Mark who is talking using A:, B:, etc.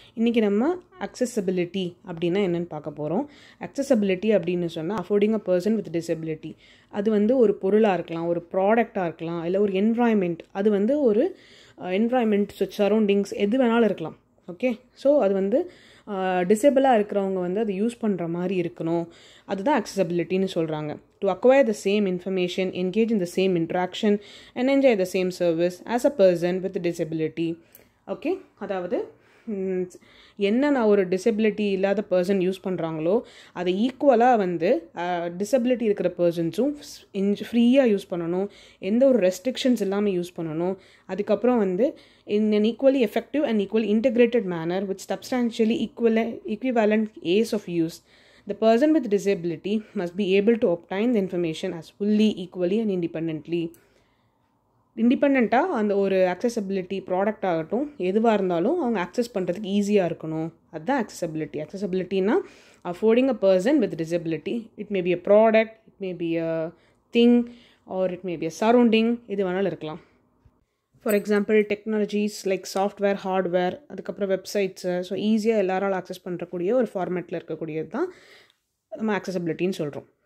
A: இன்றைக்கி நம்ம அக்சசபிலிட்டி அப்படின்னா என்னென்னு பார்க்க போகிறோம் அக்சசபிலிட்டி அப்படின்னு சொன்னால் affording a person with disability அது வந்து ஒரு பொருளாக இருக்கலாம் ஒரு ப்ராடக்டாக இருக்கலாம் இல்லை ஒரு என்வாயன்மெண்ட் அது வந்து ஒரு என்வாயன்மெண்ட் சரௌண்டிங்ஸ் எது வேணாலும் இருக்கலாம் ஓகே ஸோ அது வந்து டிசேபிளாக இருக்கிறவங்க வந்து அதை யூஸ் பண்ணுற மாதிரி இருக்கணும் அதுதான் அக்சசபிலிட்டின்னு சொல்கிறாங்க to acquire the same information engage in the same interaction and enjoy the same service as a person with disability okay அதாவது என்ன நான் ஒரு டிசபிலிட்டி இல்லாத பர்சன் யூஸ் பண்ணுறாங்களோ அதை ஈக்குவலாக வந்து டிசபிலிட்டி இருக்கிற பர்சன்ஸும் ஃப்ரீயாக யூஸ் பண்ணணும் எந்த ஒரு ரெஸ்ட்ரிக்ஷன்ஸ் இல்லாமல் யூஸ் பண்ணணும் அதுக்கப்புறம் வந்து in an equally effective and equal integrated manner with substantially equal equivalent ease of use The person with disability must be able to obtain the information as fully, equally and independently. இண்டிபெண்ட்டாக அந்த ஒரு accessibility product ஆகட்டும் எதுவாக இருந்தாலும் அவங்க access பண்ணுறதுக்கு ஈஸியாக இருக்கணும் அதுதான் அக்சசபிலிட்டி அக்சசபிலிட்டினா affording a person with disability it may be a product it may be a thing or it may be a surrounding இது வேணாலும் இருக்கலாம் for example technologies like software hardware அதுக்கப்புறம் வெப்சைட்ஸு ஸோ ஈஸியாக எல்லாரால் ஆக்சஸ் பண்ணுறக்கூடிய ஒரு ஃபார்மேட்டில் இருக்கக்கூடியது தான் நம்ம அக்சசபிலிட்டின்னு சொல்கிறோம்